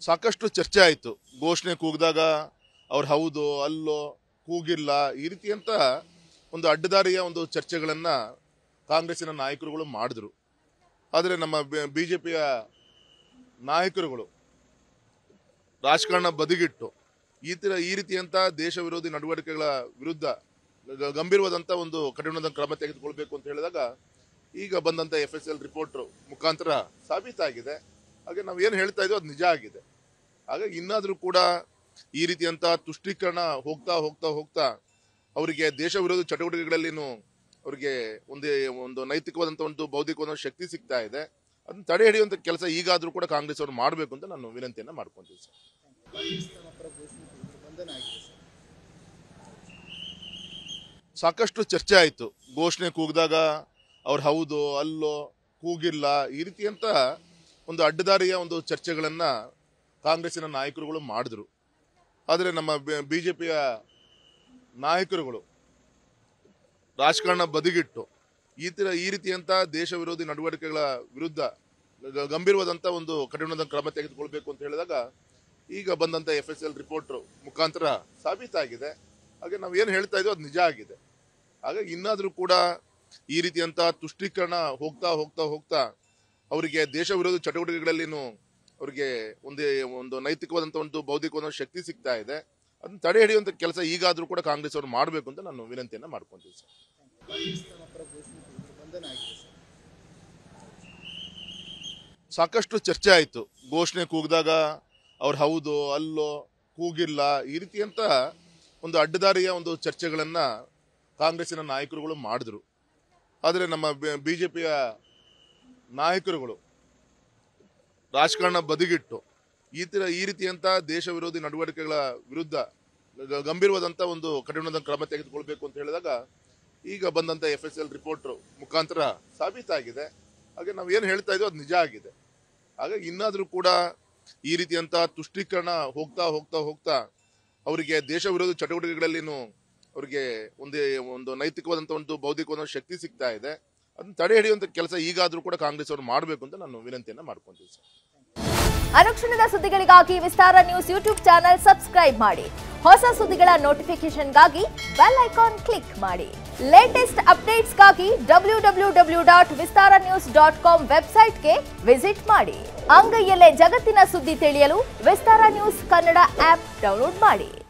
ಸಾಕಷ್ಟು ಚರ್ಚೆ ಆಯಿತು ಘೋಷಣೆ ಕೂಗಿದಾಗ ಅವ್ರು ಹೌದು ಅಲ್ಲೋ ಕೂಗಿಲ್ಲ ಈ ರೀತಿ ಅಂತ ಒಂದು ಅಡ್ಡದಾರಿಯ ಒಂದು ಚರ್ಚೆಗಳನ್ನು ಕಾಂಗ್ರೆಸ್ಸಿನ ನಾಯಕರುಗಳು ಮಾಡಿದ್ರು ಆದರೆ ನಮ್ಮ ಬಿ ಜೆ ಪಿಯ ನಾಯಕರುಗಳು ರಾಜಕಾರಣ ಬದಿಗಿಟ್ಟು ಈ ತರ ಈ ರೀತಿಯಂತ ದೇಶ ವಿರೋಧಿ ನಡವಳಿಕೆಗಳ ವಿರುದ್ಧ ಗ- ಗಂಭೀರವಾದಂಥ ಒಂದು ಕಠಿಣವಾದ ಕ್ರಮ ತೆಗೆದುಕೊಳ್ಬೇಕು ಅಂತ ಹೇಳಿದಾಗ ಈಗ ಬಂದಂಥ ಎಫ್ ಎಸ್ ಎಲ್ ರಿಪೋರ್ಟ್ ಮುಖಾಂತರ ಸಾಬೀತಾಗಿದೆ ಹಾಗೆ ನಾವು ಏನು ಹೇಳ್ತಾ ಇದ್ದೀವಿ ಅದು ನಿಜ ಆಗಿದೆ ಹಾಗಾಗಿ ಇನ್ನಾದರೂ ಕೂಡ ಈ ರೀತಿಯಂತ ತುಷ್ಟೀಕರಣ ಹೋಗ್ತಾ ಹೋಗ್ತಾ ಹೋಗ್ತಾ ಅವರಿಗೆ ದೇಶ ವಿರೋಧಿ ಚಟುವಟಿಕೆಗಳಲ್ಲಿನೂ ಅವರಿಗೆ ಒಂದೇ ಒಂದು ನೈತಿಕವಾದಂಥ ಒಂದು ಬೌದ್ಧಿಕವಾದ ಶಕ್ತಿ ಸಿಗ್ತಾ ಇದೆ ಅದನ್ನ ತಡೆ ಹಿಡಿಯುವಂಥ ಕೆಲಸ ಈಗಾದರೂ ಕೂಡ ಕಾಂಗ್ರೆಸ್ ಅವರು ಮಾಡಬೇಕು ಅಂತ ನಾನು ವಿನಂತಿಯನ್ನು ಮಾಡ್ಕೊಂತೀನಿ ಸರ್ ಪಾಕಿಸ್ತಾನ ಪರ ಘೋಷಣೆ ಕೂಗಿದ್ರು ಬಂಧನ ಆಗಿದೆ ಸರ್ ಸಾಕಷ್ಟು ಚರ್ಚೆ ಆಯಿತು ಘೋಷಣೆ ಕೂಗಿದಾಗ ಅವ್ರು ಹೌದು ಅಲ್ಲೋ ಕೂಗಿಲ್ಲ ಈ ರೀತಿಯಂತ ಒಂದು ಅಡ್ಡದಾರಿಯ ಒಂದು ಚರ್ಚೆಗಳನ್ನು ಕಾಂಗ್ರೆಸ್ಸಿನ ನಾಯಕರುಗಳು ಮಾಡಿದ್ರು ಆದರೆ ನಮ್ಮ ಬಿ ಜೆ ಪಿಯ ನಾಯಕರುಗಳು ರಾಜಕಾರಣ ಬದಿಗಿಟ್ಟು ಈ ತರ ಈ ರೀತಿಯಂತ ದೇಶ ವಿರೋಧಿ ನಡವಳಿಕೆಗಳ ವಿರುದ್ಧ ಗ- ಗಂಭೀರವಾದಂಥ ಒಂದು ಕಠಿಣವಾದ ಕ್ರಮ ತೆಗೆದುಕೊಳ್ಬೇಕು ಅಂತ ಹೇಳಿದಾಗ ಈಗ ಬಂದಂಥ ಎಫ್ ಎಸ್ ಎಲ್ ರಿಪೋರ್ಟ್ ಮುಖಾಂತರ ಸಾಬೀತಾಗಿದೆ ಹಾಗೆ ನಾವು ಏನು ಹೇಳ್ತಾ ಇದ್ದೀವಿ ಅದು ನಿಜ ಆಗಿದೆ ಹಾಗಾಗಿ ಇನ್ನಾದರೂ ಕೂಡ ಈ ರೀತಿಯಂತ ತುಷ್ಟೀಕರಣ ಹೋಗ್ತಾ ಹೋಗ್ತಾ ಹೋಗ್ತಾ ಅವರಿಗೆ ದೇಶ ವಿರೋಧಿ ಚಟುವಟಿಕೆಗಳಲ್ಲಿನೂ ಅವರಿಗೆ ಒಂದೇ ಒಂದು ನೈತಿಕವಾದಂಥ ಒಂದು ಬೌದ್ಧಿಕವಾದ ಶಕ್ತಿ ಸಿಗ್ತಾ ಇದೆ ಅದನ್ನ ತಡೆ ಹಿಡಿಯುವಂಥ ಕೆಲಸ ಈಗಾದರೂ ಕೂಡ ಕಾಂಗ್ರೆಸ್ ಅವರು ಮಾಡಬೇಕು ಅಂತ ನಾನು ವಿನಂತಿಯನ್ನು ಮಾಡ್ಕೊಂತೀನಿ ಸರ್ ಪಾಕಿಸ್ತಾನ ಪರ ಘೋಷಣೆ ಕೂಗಿದ್ರು ಬಂಧನ ಆಗಿದೆ ಸರ್ ಸಾಕಷ್ಟು ಚರ್ಚೆ ಆಯಿತು ಘೋಷಣೆ ಕೂಗಿದಾಗ ಅವ್ರು ಹೌದು ಅಲ್ಲೋ ಕೂಗಿಲ್ಲ ಈ ರೀತಿಯಂತ ಒಂದು ಅಡ್ಡದಾರಿಯ ಒಂದು ಚರ್ಚೆಗಳನ್ನು ಕಾಂಗ್ರೆಸ್ಸಿನ ನಾಯಕರುಗಳು ಮಾಡಿದ್ರು ಆದರೆ ನಮ್ಮ ಬಿ ಜೆ ಪಿಯ ನಾಯಕರುಗಳು ರಾಜಕಾರಣ ಬದಿಗಿಟ್ಟು ಈ ತರ ಈ ರೀತಿಯಂತ ದೇಶ ವಿರೋಧಿ ನಡವಳಿಕೆಗಳ ವಿರುದ್ಧ ಗ- ಗಂಭೀರವಾದಂಥ ಒಂದು ಕಠಿಣವಾದ ಕ್ರಮ ತೆಗೆದುಕೊಳ್ಬೇಕು ಅಂತ ಹೇಳಿದಾಗ ಈಗ ಬಂದಂಥ ಎಫ್ ಎಸ್ ಎಲ್ ರಿಪೋರ್ಟ್ ಮುಖಾಂತರ ಸಾಬೀತಾಗಿದೆ ಹಾಗೆ ನಾವು ಏನು ಹೇಳ್ತಾ ಇದ್ದೀವಿ ಅದು ನಿಜ ಆಗಿದೆ ಹಾಗಾಗಿ ಇನ್ನಾದರೂ ಕೂಡ ಈ ರೀತಿಯಂತ ತುಷ್ಟೀಕರಣ ಹೋಗ್ತಾ ಹೋಗ್ತಾ ಹೋಗ್ತಾ ಅವರಿಗೆ ದೇಶ ವಿರೋಧಿ ಚಟುವಟಿಕೆಗಳಲ್ಲಿನೂ ಅವರಿಗೆ ಒಂದೇ ಒಂದು ನೈತಿಕವಾದಂಥ ಒಂದು ಬೌದ್ಧಿಕವಾದ ಶಕ್ತಿ ಸಿಗ್ತಾ ಇದೆ ಅದನ್ನ ತಡೆ ಹಿಡಿಯುವಂಥ ಕೆಲಸ ಈಗಾದರೂ ಕೂಡ ಕಾಂಗ್ರೆಸ್ ಅವರು ಮಾಡಬೇಕು ಅಂತ ನಾನು ವಿನಂತಿಯನ್ನು ಮಾಡ್ಕೊಂತೀನಿ ಸರ್ ಅನುಕ್ಷಣದ ಸುದ್ದಿಗಳಿಗಾಗಿ Vistara news YouTube channel subscribe ಮಾಡಿ ಹೊಸ ಸುದ್ದಿಗಳ ನೋಟಿಫಿಕೇಶನ್ಗಾಗಿ ಬೆಲ್ ಐಕಾನ್ ಕ್ಲಿಕ್ ಮಾಡಿ ಲೇಟೆಸ್ಟ್ ಅಪ್ಡೇಟ್ಸ್ಗಾಗಿ W W W dot Vistara news dot com ವೆಬ್ಸೈಟ್ಗೆ ವಿಸಿಟ್ ಮಾಡಿ ಅಂಗೈಯಲ್ಲೇ ಜಗತ್ತಿನ ಸುದ್ದಿ ತಿಳಿಯಲು Vistara news Kannada app download ಮಾಡಿ